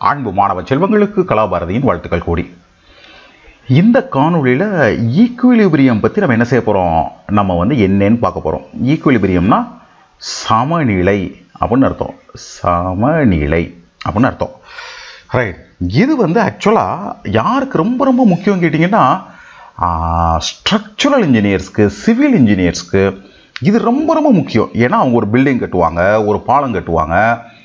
அன்பு மாணவ செல்வங்களுக்கு கலாபாரதியின் வாழ்த்துக்கள் கூடி இந்த காணொளியில் ஈக்குவிலிபிரியம் பற்றி நம்ம என்ன செய்ய போகிறோம் நம்ம வந்து என்னன்னு பார்க்க போகிறோம் ஈக்குவிலிபிரியம்னா சமநிலை அப்படின்னு அர்த்தம் சமநிலை அப்படின்னு அர்த்தம் ரைட் இது வந்து ஆக்சுவலாக யாருக்கு ரொம்ப ரொம்ப முக்கியம் கேட்டிங்கன்னா ஸ்ட்ரக்சரல் இன்ஜினியர்ஸ்க்கு சிவில் இன்ஜினியர்ஸ்க்கு இது ரொம்ப ரொம்ப முக்கியம் ஏன்னா அவங்க ஒரு பில்டிங் கட்டுவாங்க ஒரு பாலம் கட்டுவாங்க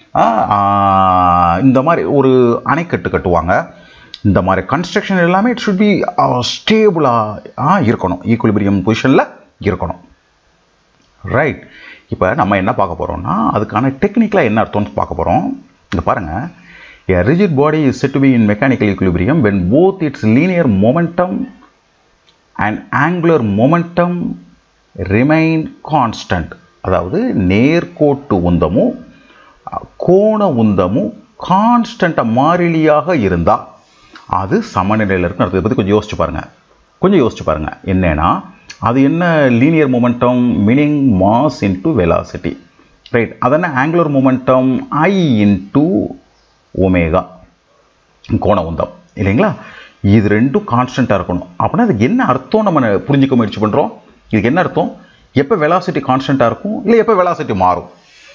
இந்த மாதிரி ஒரு அணைக்கட்டு கட்டுவாங்க இந்த மாதிரி கன்ஸ்ட்ரக்ஷன் எல்லாமே இட் ஷுட் பி ஸ்டேபிளாக இருக்கணும் ஈக்குலிபிரியம் பொசிஷனில் இருக்கணும் ரைட் இப்போ நம்ம என்ன பார்க்க போகிறோம்னா அதுக்கான டெக்னிக்கலாக என்ன அர்த்தம்னு பார்க்க போகிறோம் இங்கே பாருங்கள் A rigid body is said to be in mechanical equilibrium when both its linear momentum and angular momentum remain constant. அதாவது நேர்கோட்டு உந்தமும் கோண உந்தமும் கான்ஸ்டண்ட்டாக மாறிலியாக இருந்தால் அது சமநிலையில் இருக்குன்னு அர்த்தத்தை பற்றி கொஞ்சம் யோசிச்சு பாருங்கள் கொஞ்சம் யோசிச்சு பாருங்கள் என்னன்னா அது என்ன linear momentum meaning mass into velocity right அதென்ன angular momentum I into omega கோண உந்தம் இல்லைங்களா இது ரெண்டும் கான்ஸ்டண்ட்டாக இருக்கணும் அப்படின்னா அதுக்கு என்ன அர்த்தம் நம்ம புரிஞ்சுக்க முயற்சி பண்ணுறோம் இதுக்கு என்ன அர்த்தம் எப்போ வெலாசிட்டி கான்ஸ்டண்ட்டாக இருக்கும் இல்லை எப்போ வெலாசிட்டி மாறும்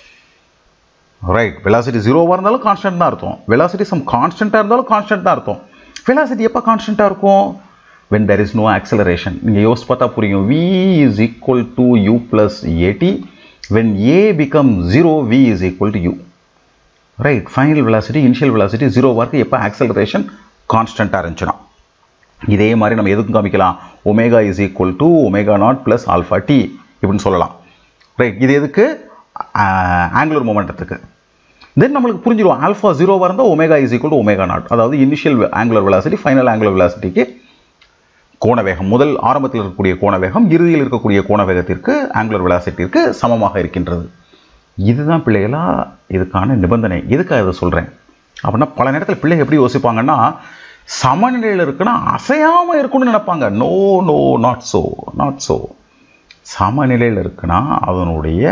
ரைட் வெலாசிட்டி ஜீரோவாக இருந்தாலும் கான்ஸ்டன்ட் தான் அர்த்தம் வெலாசிட்டி சம் கான்ஸ்டண்ட்டாக இருந்தாலும் கான்ஸ்டன்ட் தான் அர்த்தம் வெலாசிட்டி எப்போ கான்ஸ்டண்ட்டாக இருக்கும் when there is no acceleration நீங்கள் யோசிச்சு பார்த்தா புரியும் v is equal to u plus at when a become zero v is equal to u right final velocity initial velocity ஜீரோவாக இருக்குது எப்போ ஆக்சலரேஷன் கான்ஸ்டண்ட்டாக இருந்துச்சுன்னா இதே மாதிரி நம்ம எதுக்கும் காமிக்கலாம் omega is equal to omega not plus alpha t இப்படின்னு சொல்லலாம் ரைட் இது எதுக்கு ஆங்குலர் மொமெண்டத்துக்கு தென் நம்மளுக்கு புரிஞ்சிடும் ஆல்ஃபா ஜீரோவாக இருந்தால் omega is equal to omega not அதாவது initial angular velocity final angular வெலாசிட்டிக்கு கோணவேகம் முதல் ஆரம்பத்தில் இருக்கக்கூடிய கோணவேகம் இறுதியில் இருக்கக்கூடிய கோணவேகத்திற்கு ஆங்குலர் வெலாசிட்டிற்கு சமமாக இருக்கின்றது இதுதான் பிள்ளைகளா இதுக்கான நிபந்தனை எதுக்காக இதை சொல்கிறேன் அப்படின்னா பல நேரத்தில் பிள்ளைங்க எப்படி யோசிப்பாங்கன்னா சமநிலையில் இருக்குன்னா அசையாமல் இருக்குன்னு நினைப்பாங்க no no not so not so சமநிலையில் இருக்குன்னா அதனுடைய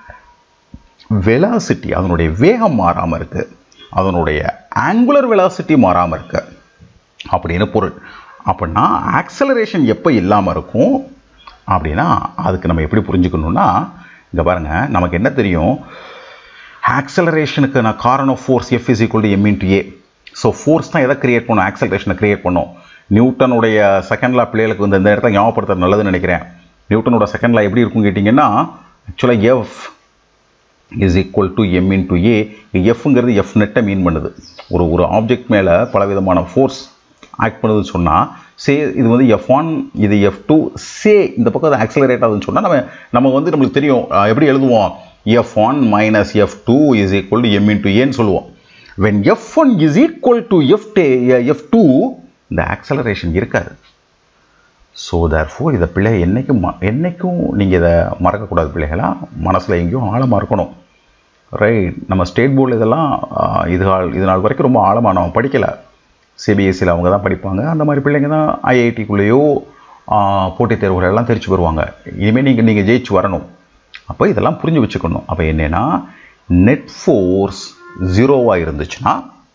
வெலாசிட்டி அதனுடைய வேகம் மாறாமல் இருக்குது அதனுடைய ஆங்குலர் வெலாசிட்டி மாறாமல் இருக்கு அப்படின்னு பொருள் அப்படின்னா ஆக்சலரேஷன் எப்போ இல்லாமல் இருக்கும் அப்படின்னா அதுக்கு நம்ம எப்படி புரிஞ்சுக்கணுன்னா இங்கே பாருங்கள் நமக்கு என்ன தெரியும் ஆக்சலரேஷனுக்கு நான் காரணம் force F is equal to M into a so force தான் எதை கிரியேட் பண்ணும் ஆக்சலரேஷனை கிரியேட் பண்ணும் நியூட்டனுடைய செகண்ட் லா பிள்ளைகளுக்கு வந்து இந்த இடத்த ஞாபகப்படுத்துறது நல்லதுன்னு நினைக்கிறேன் நியூட்டனோட செகண்ட் லா எப்படி இருக்கும் கேட்டிங்கன்னா ஆக்சுவலாக F is equal to M into A எஃப்ங்கிறது எஃப் நெட்டை மீன் பண்ணுது ஒரு ஒரு ஆப்ஜெக்ட் மேலே பலவிதமான ஃபோர்ஸ் ஆக்ட் பண்ணுதுன்னு சொன்னால் சே இது வந்து எஃப் ஒன் இது எஃப் டூ சே இந்த பக்கம் அது ஆக்சலரேட் ஆகுதுன்னு சொன்னால் நம்ம நம்ம வந்து நம்மளுக்கு தெரியும் எப்படி எழுதுவோம் F one minus F two is equal to M into ஏன்னு சொல்லுவோம் when F one is equal to F டே எஃப் டூ இந்த ஆக்சலரேஷன் இருக்காது ஸோ தேர் ஃபோர் இதை பிள்ளை என்றைக்கும் ம என்றைக்கும் நீங்கள் இதை மறக்கக்கூடாது பிள்ளைகளா மனசில் எங்கேயும் ஆழமாக இருக்கணும் ரைட் நம்ம ஸ்டேட் போர்டில் இதெல்லாம் இது இது நாள் வரைக்கும் ரொம்ப ஆழமாக நம்ம படிக்கலை சிபிஎஸ்சியில் அவங்க தான் படிப்பாங்க அந்த மாதிரி பிள்ளைங்க தான் ஐஐடிக்குள்ளேயோ போட்டித் தேர்வுகள் எல்லாம் தெரிச்சு வருவாங்க இனிமேல் நீங்கள் நீங்கள் ஜெயிச்சு வரணும் அப்போ இதெல்லாம் புரிஞ்சு வச்சுக்கணும் அப்போ என்னென்னா நெட் ஃபோர்ஸ் ஜீரோவாக இருந்துச்சுன்னா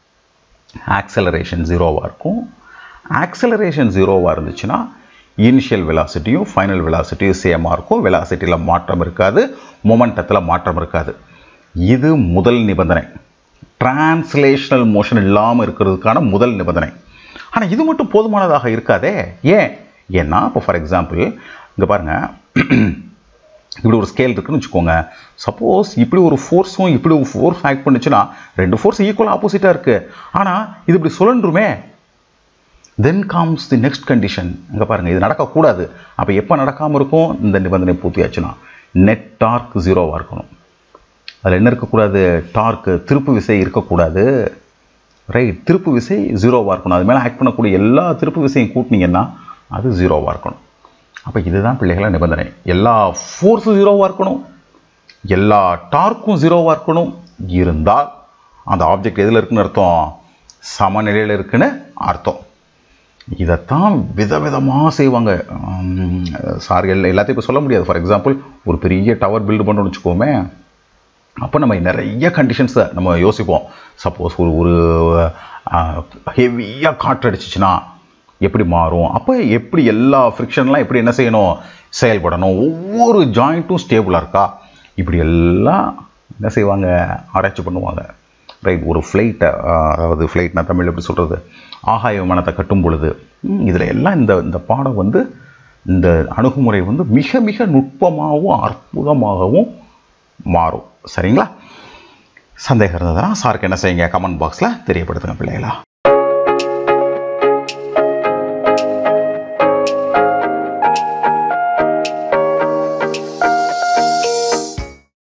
ஆக்சலரேஷன் ஜீரோவாக இருக்கும் ஆக்சலரேஷன் ஜீரோவாக இருந்துச்சுன்னா இனிஷியல் வெலாசிட்டியும் ஃபைனல் வெலாசிட்டியும் சேமாக இருக்கும் வெலாசிட்டியில் மாற்றம் இருக்காது மொமெண்டத்தில் மாற்றம் இருக்காது இது முதல் நிபந்தனை டிரான்ஸ்லேஷனல் மோஷன் இல்லாமல் இருக்கிறதுக்கான முதல் நிபந்தனை ஆனால் இது மட்டும் போதுமானதாக இருக்காதே ஏன் ஏன்னா இப்போ ஃபார் எக்ஸாம்பிள் இங்கே பாருங்கள் இப்படி ஒரு ஸ்கேல் இருக்குன்னு வச்சுக்கோங்க சப்போஸ் இப்படி ஒரு ஃபோர்ஸும் இப்படி ஒரு ஃபோர்ஸ் ஆக்ட் பண்ணுச்சுன்னா ரெண்டு ஃபோர்ஸ் ஈக்குவல் ஆப்போசிட்டாக இருக்குது ஆனால் இது இப்படி சுழன்றுமே then comes the next condition இங்கே பாருங்கள் இது நடக்கக்கூடாது அப்போ எப்போ நடக்காமல் இருக்கும் இந்த நிபந்தனை பூர்த்தியாச்சுன்னா நெட் டார்க் ஜீரோவாக இருக்கணும் அதில் என்ன இருக்கக்கூடாது டார்க்கு திருப்பு விசை இருக்கக்கூடாது ரைட் திருப்பு விசை ஜீரோவாக இருக்கணும் அது மேலே ஆக்ட் பண்ணக்கூடிய எல்லா திருப்பு விசையும் கூட்டினீங்கன்னா அது ஜீரோவாக இருக்கணும் அப்போ இதுதான் பிள்ளைகள நிபந்தனை எல்லா ஃபோர்ஸும் ஜீரோவாக இருக்கணும் எல்லா டார்க்கும் ஜீரோவாக இருக்கணும் இருந்தால் அந்த ஆப்ஜெக்ட் எதில் இருக்குன்னு அர்த்தம் சமநிலையில் இருக்குன்னு அர்த்தம் இதைத்தான் விதவிதமாக செய்வாங்க சார் எல்லா எல்லாத்தையும் இப்போ சொல்ல முடியாது ஃபார் எக்ஸாம்பிள் ஒரு பெரிய டவர் பில்டு பண்ணணும்னு வச்சுக்கோமே அப்போ நம்ம நிறைய கண்டிஷன்ஸை நம்ம யோசிப்போம் சப்போஸ் ஒரு ஒரு ஹெவியாக காற்று அடிச்சிச்சுன்னா எப்படி மாறும் அப்போ எப்படி எல்லா ஃப்ரிக்ஷன்லாம் எப்படி என்ன செய்யணும் செயல்படணும் ஒவ்வொரு ஜாயிண்ட்டும் ஸ்டேபிளாக இருக்கா இப்படி எல்லாம் என்ன செய்வாங்க ஆராய்ச்சி பண்ணுவாங்க ரைட் ஒரு ஃப்ளைட்டை அதாவது ஃப்ளைட்னா தமிழ் எப்படி சொல்கிறது ஆகாய விமானத்தை கட்டும் பொழுது இதில் எல்லாம் இந்த இந்த பாடம் வந்து இந்த அணுகுமுறை வந்து மிக மிக நுட்பமாகவும் அற்புதமாகவும் மாறும் சரிங்களா சந்தேகம் இருந்ததுன்னா சாருக்கு என்ன செய்யுங்க கமெண்ட் பாக்ஸில் தெரியப்படுத்துங்க பிள்ளைகளா